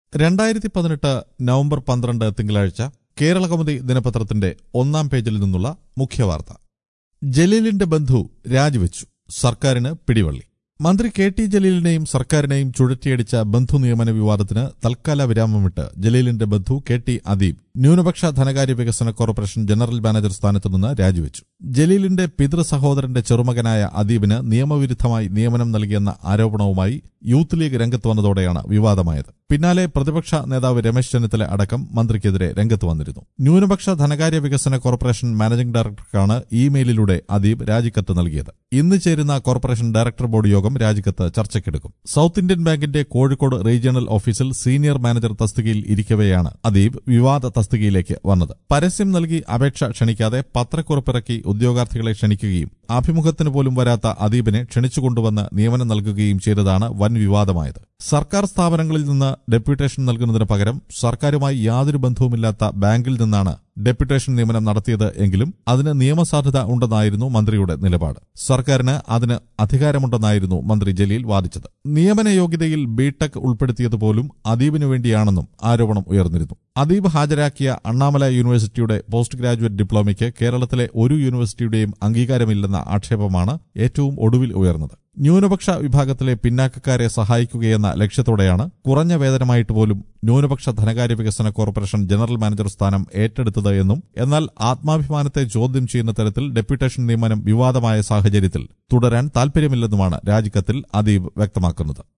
രണ്ടായിരത്തി പതിനെട്ട് നവംബർ പന്ത്രണ്ട് തിങ്കളാഴ്ച കേരള കൗമുദി ദിനപത്രത്തിന്റെ ഒന്നാം പേജിൽ നിന്നുള്ള മുഖ്യവാർത്ത ജലീലിന്റെ ബന്ധു രാജിവെച്ചു സർക്കാരിന് പിടിവള്ളി മന്ത്രി കെ ടി ജലീലിനെയും സർക്കാരിനെയും ചുഴറ്റിയടിച്ച ബന്ധു നിയമന വിവാദത്തിന് തൽക്കാല വിരാമമിട്ട് ജലീലിന്റെ ബന്ധു കെ ടി അദീബ് ന്യൂനപക്ഷ ധനകാര്യ വികസന കോർപ്പറേഷൻ ജനറൽ മാനേജർ സ്ഥാനത്തു നിന്ന് രാജിവെച്ചു ജലീലിന്റെ പിതൃ സഹോദരന്റെ ചെറുമകനായ അദീബിന് നിയമവിരുദ്ധമായി നിയമനം നൽകിയെന്ന ആരോപണവുമായി യൂത്ത് ലീഗ് രംഗത്ത് വന്നതോടെയാണ് വിവാദമായത് പിന്നാലെ പ്രതിപക്ഷ നേതാവ് രമേശ് ചെന്നിത്തല അടക്കം മന്ത്രിക്കെതിരെ രംഗത്ത് വന്നിരുന്നു ന്യൂനപക്ഷ ധനകാര്യ വികസന കോർപ്പറേഷൻ മാനേജിംഗ് ഡയറക്ടർക്കാണ് ഇമെയിലിലൂടെ അദീബ് രാജിക്കത്ത് നൽകിയത് ഇന്ന് ചേരുന്ന കോർപ്പറേഷൻ ഡയറക്ടർ ബോർഡ് യോഗം രാജിക്കത്ത് ചർച്ചയ്ക്കെടുക്കും സൌത്ത് ഇന്ത്യൻ ബാങ്കിന്റെ കോഴിക്കോട് റീജിയണൽ ഓഫീസിൽ സീനിയർ മാനേജർ തസ്തികയിൽ ഇരിക്കവെയാണ് അദീബ് വിവാദ തസ്തികയിലേക്ക് വന്നത് പരസ്യം നൽകി അപേക്ഷ ക്ഷണിക്കാതെ പത്രക്കുറിപ്പിറക്കി ഉദ്യോഗാർത്ഥികളെ ക്ഷണിക്കുകയും അഭിമുഖത്തിന് പോലും വരാത്ത അദീബിനെ ക്ഷണിച്ചുകൊണ്ടുവന്ന് നിയമനം നൽകുകയും ചെയ്തതാണ് വൻ വിവാദമായത് സർക്കാർ സ്ഥാപനങ്ങളിൽ നിന്ന് ഡെപ്യൂട്ടേഷൻ നൽകുന്നതിന് പകരം സർക്കാരുമായി യാതൊരു ബന്ധവുമില്ലാത്ത ബാങ്കിൽ നിന്നാണ് ഡെപ്യൂട്ടേഷൻ നിയമനം നടത്തിയത് എങ്കിലും അതിന് നിയമസാധുത ഉണ്ടെന്നായിരുന്നു മന്ത്രിയുടെ നിലപാട് സർക്കാരിന് അതിന് അധികാരമുണ്ടെന്നായിരുന്നു മന്ത്രി ജലീൽ വാദിച്ചത് നിയമന യോഗ്യതയിൽ ബിടെക് ഉൾപ്പെടുത്തിയതുപോലും അദീബിനു വേണ്ടിയാണെന്നും ആരോപണം ഉയർന്നിരുന്നു അദീബ് ഹാജരാക്കിയ അണ്ണാമല യൂണിവേഴ്സിറ്റിയുടെ പോസ്റ്റ് ഗ്രാജുവേറ്റ് ഡിപ്ലോമയ്ക്ക് കേരളത്തിലെ ഒരു യൂണിവേഴ്സിറ്റിയുടെയും അംഗീകാരമില്ലെന്ന ആക്ഷേപമാണ് ഏറ്റവും ഒടുവിൽ ഉയർന്നത് ന്യൂനപക്ഷ വിഭാഗത്തിലെ പിന്നാക്കക്കാരെ സഹായിക്കുകയെന്ന ലക്ഷ്യത്തോടെയാണ് കുറഞ്ഞ വേതനമായിട്ട് പോലും ന്യൂനപക്ഷ ധനകാര്യ വികസന കോർപ്പറേഷൻ ജനറൽ മാനേജർ സ്ഥാനം ഏറ്റെടുത്തത് എന്നും എന്നാൽ ആത്മാഭിമാനത്തെ ചോദ്യം ചെയ്യുന്ന തരത്തിൽ ഡെപ്യൂട്ടേഷൻ നിയമനം വിവാദമായ സാഹചര്യത്തിൽ തുടരാൻ താൽപര്യമില്ലെന്നുമാണ് രാജിക്കത്തിൽ അദീബ് വ്യക്തമാക്കുന്നത്